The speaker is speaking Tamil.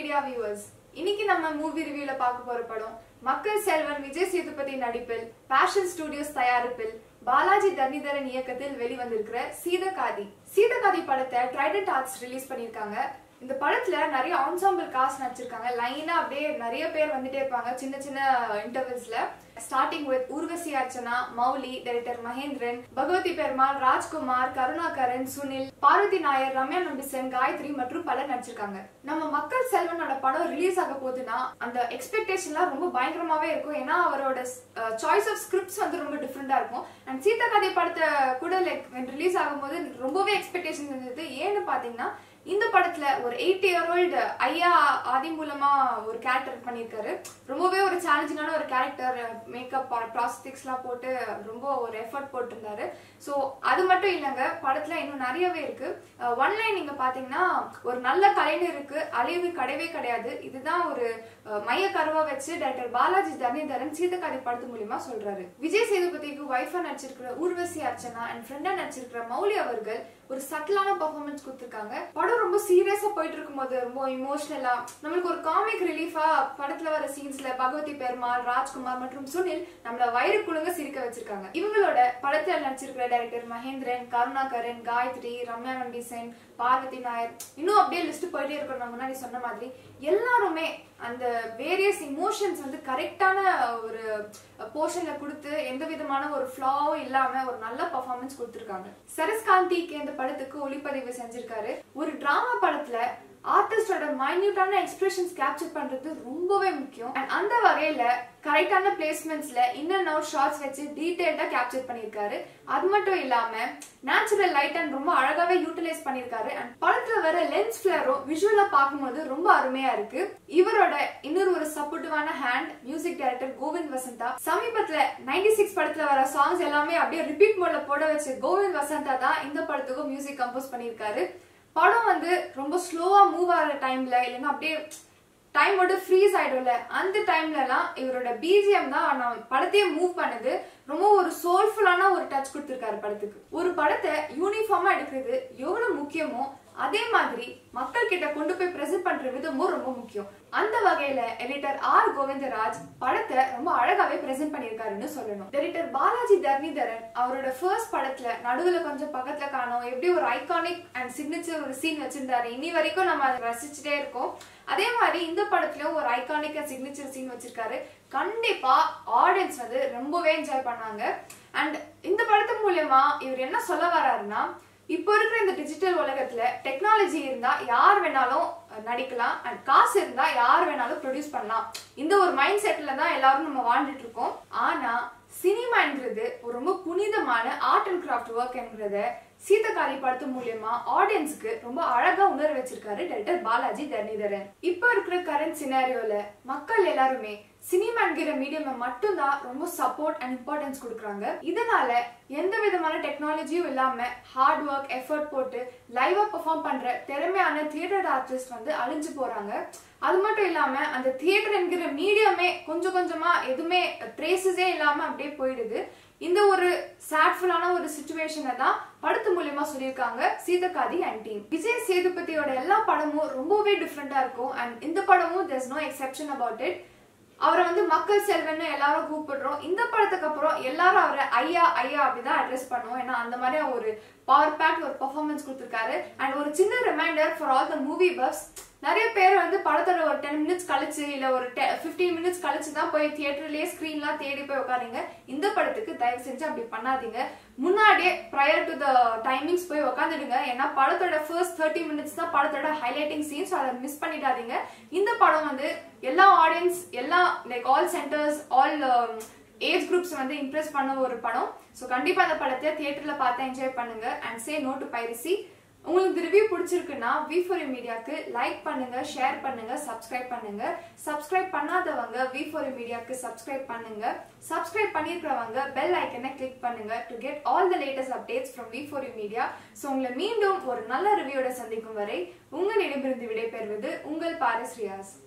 மீடியா வியூவர்ஸ் இன்னைக்கு நம்ம மூவி ரிவ்யூல பார்க்க போற படம் மக்கள் செல்வன் விஜய் சேதுபதி நடிப்பில் பேஷன் ஸ்டுடியோஸ் தயாரிப்பில் பாலாஜி தர்ணிதரன் இயக்கத்தில் வெளிவந்திருக்கிற சீதகாதி சீதகாதி படத்தை ட்ரைடன்ட் ஆர்ட்ஸ் ரிலீஸ் பண்ணியிருக்காங்க இந்த படத்துல நிறைய ஆன்சாம்பிள் காஸ்ட் நடிச்சிருக்காங்க லைனா அப்படியே நிறைய பேர் வந்துட்டே இருப்பாங்க சின்ன சின்ன இன்டர்வல்ஸ்ல starting with Urvashi Archana Mouli director Mahendran Bhagavathi Perumal Rajkumar Karunakaran Sunil Parvathy Nair Ramya Nambeesan Gayathri மற்றும் பலர் நடிச்சிருக்காங்க நம்ம மக்கள் செல்வனோட படம் ரிலீஸ் ஆக போகுதுன்னா அந்த எக்ஸ்பெக்டேஷன்லாம் ரொம்ப பயங்கரமாவே இருக்கும் ஏன்னா அவரோட சாய்ஸ் ஆஃப் ஸ்கிரிப்ட்ஸ் வந்து ரொம்ப டிஃப்ரெண்டா இருக்கும் அண்ட் சீதா கதை படத்தை கூட லைக் ரிலீஸ் ஆகும்போது ரொம்பவே எக்ஸ்பெக்டேஷன் இருந்தது ஏன்னு பாத்தீங்கன்னா இந்த படத்துல ஒரு எயிட் இயர் ஓல்டு ஐயா ஆதி மூலமா ஒரு கேரக்டர் பண்ணியிருக்காரு ரொம்பவே ஒரு சேலஞ்சிங்கான ஒரு கேரக்டர் மேக்கப் ப்ராஸ்டிக்ஸ் எல்லாம் போட்டு ரொம்ப ஒரு எஃபர்ட் போட்டிருந்தாரு ஸோ அது மட்டும் இல்லைங்க படத்துல இன்னும் நிறையவே இருக்கு ஒன் லைன் நீங்க பாத்தீங்கன்னா ஒரு நல்ல கலைஞருக்கு அழிவு கிடையவே கிடையாது இதுதான் ஒரு அஹ், மைய கருவா வச்சு டைரக்டர் பாலாஜி தர்ணிதரன் சீதக்காரி படத்து மூலியமா சொல்றாரு விஜய் சேதுபதிக்கு ஒய்ஃபா நடிச்சிருக்கிற ஊர்வசி அர்ச்சனா அண்ட் ஃப்ரெண்டா நடிச்சிருக்கிற மௌலி அவர்கள் ஒரு சட்டிலான பர்ஃபார்மன்ஸ் கொடுத்துருக்காங்க படம் ரொம்ப சீரியஸா போயிட்டு இருக்கும்போது ரொம்ப இமோஷனலா நம்மளுக்கு ஒரு காமிக் ரிலீஃபா படத்துல வர சீன்ஸ்ல பகவதி பெருமாள் ராஜ்குமார் மற்றும் சுனில் நம்மள வயிறு குழுங்க சிரிக்க வச்சிருக்காங்க இவங்களோட படத்துல நடிச்சிருக்கிற டைரக்டர் மகேந்திரன் கருணாகரன் காயத்ரி ரம்யா நம்பீசன் பார்வதி நாயர் இன்னும் அப்படியே லிஸ்ட் போயிட்டே இருக்கணும் நான் முன்னாடி சொன்ன மாதிரி எல்லாருமே அந்த வேரியஸ் இமோஷன்ஸ் வந்து கரெக்டான ஒரு போர்ஷன்ல கொடுத்து எந்த விதமான ஒரு ஃபிளாவும் இல்லாம ஒரு நல்ல பர்ஃபார்மன்ஸ் கொடுத்திருக்காங்க சரஸ்காந்திக்கு இந்த படத்துக்கு ஒளிப்பதிவு செஞ்சிருக்காரு ஒரு டிராமா படத்துல ஆர்டிஸ்டோட மைன்யூட்டான எக்ஸ்பிரஷன்ஸ் கேப்சர் பண்றது ரொம்பவே முக்கியம் அண்ட் அந்த வகையில கரெக்டான பிளேஸ்மெண்ட்ஸ்ல இன்னர் அவுட் ஷார்ட்ஸ் வச்சு டீடைல்டா கேப்சர் பண்ணியிருக்காரு அது மட்டும் இல்லாம நேச்சுரல் லைட் அண்ட் ரொம்ப அழகாவே யூட்டிலைஸ் பண்ணியிருக்காரு அண்ட் படத்துல வர லென்ஸ் ஃபிளரும் விஷுவலா பார்க்கும்போது ரொம்ப அருமையா இருக்கு இவரோட இன்னொரு ஒரு சப்போர்ட்டிவான hand music director Govind Vasantha சமீபத்துல 96 சிக்ஸ் படத்துல வர சாங்ஸ் எல்லாமே அப்படியே ரிப்பீட் மோட்ல போட வச்ச கோவிந்த் வசந்தா தான் இந்த படத்துக்கும் மியூசிக் கம்போஸ் பண்ணியிருக்காரு படம் வந்து ரொம்ப ஸ்லோவா மூவ் ஆகிற டைம்ல இல்லைன்னா அப்படியே டைம் மட்டும் ஃப்ரீஸ் ஆயிடும்ல அந்த டைம்லலாம் இவரோட பிஜிஎம் தான் நான் படத்தையே மூவ் பண்ணுது ரொம்ப ஒரு சோல்ஃபுல்லான ஒரு டச் கொடுத்துருக்காரு படத்துக்கு ஒரு படத்தை யூனிஃபார்மா எடுக்கிறது எவ்வளவு முக்கியமோ அதே மாதிரி மக்கள் கிட்ட கொண்டு போய் பிரசன்ட் பண்ற விதமும் ரொம்ப முக்கியம் அந்த வகையில எடிட்டர் ஆர் கோவிந்தராஜ் படத்தை ரொம்ப அழகாவே பிரசன்ட் பண்ணியிருக்காருன்னு சொல்லணும் எடிட்டர் பாலாஜி தர்ணிதரன் அவரோட ஃபர்ஸ்ட் படத்துல நடுவுல கொஞ்சம் பக்கத்துல காணோம் எப்படி ஒரு ஐகானிக் அண்ட் சிக்னேச்சர் ஒரு சீன் வச்சிருந்தாரு இனி வரைக்கும் நம்ம அதை ரசிச்சுட்டே இருக்கோம் அதே மாதிரி இந்த படத்துலயும் ஒரு ஐகானிக் அண்ட் சிக்னேச்சர் சீன் வச்சிருக்காரு கண்டிப்பா ஆடியன்ஸ் வந்து ரொம்பவே என்ஜாய் பண்ணாங்க அண்ட் இந்த படத்து மூலியமா இவர் என்ன சொல்ல வர்றாருன்னா இப்போ இருக்கிற இந்த டிஜிட்டல் உலகத்துல டெக்னாலஜி இருந்தா யார் வேணாலும் அஹ், நடிக்கலாம் அண்ட் காசு இருந்தா யார் வேணாலும் ப்ரொடியூஸ் பண்ணலாம் இந்த ஒரு மைண்ட் செட்ல தான் எல்லாரும் நம்ம வாழ்ந்துட்டு இருக்கோம் ஆனா சினிமாங்கிறது ஒரு ரொம்ப புனிதமான ஆர்ட் அண்ட் கிராஃப்ட் ஒர்க்ங்கிறத சீதகாரி படத்து மூலியமா ஆடியன்ஸ்க்கு ரொம்ப அழகா உணர வச்சிருக்காரு டைரக்டர் பாலாஜி தர்ணிதரன் இப்போ இருக்கிற கரண்ட் சினாரியோல மக்கள் எல்லாருமே சினிமாங்கிற மீடியம் மட்டும்தான் ரொம்ப சப்போர்ட் அண்ட் இம்பார்ட்டன்ஸ் கொடுக்குறாங்க இதனால எந்த விதமான டெக்னாலஜியும் இல்லாம ஹார்ட் ஒர்க் எஃபர்ட் போட்டு லைவா பெர்ஃபார்ம் பண்ற திறமையான தியேட்டர் ஆர்டிஸ்ட் வந்து அழிஞ்சு போறாங்க அது மட்டும் இல்லாம அந்த தியேட்டர் என்கிற மீடியமே கொஞ்சம் கொஞ்சமா எதுவுமே ட்ரேசஸே இல்லாம அப்படியே போயிடுது இந்த ஒரு சேட்ஃபுல்லான ஒரு சுச்சுவேஷனை தான் படத்து மூலியமா சொல்லியிருக்காங்க சீதகாதி அண்ட் டீம் விஜய் சேதுபதியோட எல்லா படமும் ரொம்பவே டிஃப்ரெண்டா இருக்கும் அண்ட் இந்த படமும் there's no exception about it அவரை வந்து மக்கள் செல்வன்னு எல்லாரும் கூப்பிடுறோம் இந்த படத்துக்கு அப்புறம் எல்லாரும் அவரை ஐயா ஐயா அப்படிதான் அட்ரஸ் பண்ணுவோம் ஏன்னா அந்த மாதிரி ஒரு பவர் பேக் ஒரு பெர்ஃபார்மன்ஸ் கொடுத்துருக்காரு அண்ட் ஒரு சின்ன reminder for all the movie buffs நிறைய பேர் வந்து படத்தோட ஒரு டென் மினிட்ஸ் கழிச்சு இல்ல ஒரு ஃபிஃப்டீன் மினிட்ஸ் கழிச்சு தான் போய் தியேட்டர்லயே ஸ்கிரீன்லாம் தேடி போய் உட்காருங்க இந்த படத்துக்கு தயவு செஞ்சு அப்படி பண்ணாதீங்க முன்னாடியே ப்ரையர் டு த டைமிங்ஸ் போய் உட்காந்துடுங்க ஏன்னா படத்தோட ஃபர்ஸ்ட் தேர்ட்டி மினிட்ஸ் தான் படத்தோட ஹைலைட்டிங் சீன்ஸ் அதை மிஸ் பண்ணிடாதீங்க இந்த படம் வந்து எல்லா ஆடியன்ஸ் எல்லா like all centres all age groups வந்து இம்ப்ரெஸ் பண்ண ஒரு படம் ஸோ கண்டிப்பா அந்த படத்தை தியேட்டர்ல பார்த்து என்ஜாய் பண்ணுங்க and say no to piracy உங்களுக்கு இந்த ரிவ்யூ பிடிச்சிருக்குன்னா வி ஃபோர் மீடியாக்கு லைக் பண்ணுங்க ஷேர் பண்ணுங்க சப்ஸ்கிரைப் பண்ணுங்க சப்ஸ்கிரைப் பண்ணாதவங்க வி ஃபோர் மீடியாக்கு சப்ஸ்கிரைப் பண்ணுங்க சப்ஸ்கிரைப் பண்ணிருக்கிறவங்க பெல் ஐக்கனை கிளிக் பண்ணுங்க to get all the latest updates from V four media so உங்களை மீண்டும் ஒரு நல்ல ரிவ்யூட சந்திக்கும் வரை உங்களிடமிருந்து விடைபெறுவது உங்கள் பாரஸ் ரியாஸ்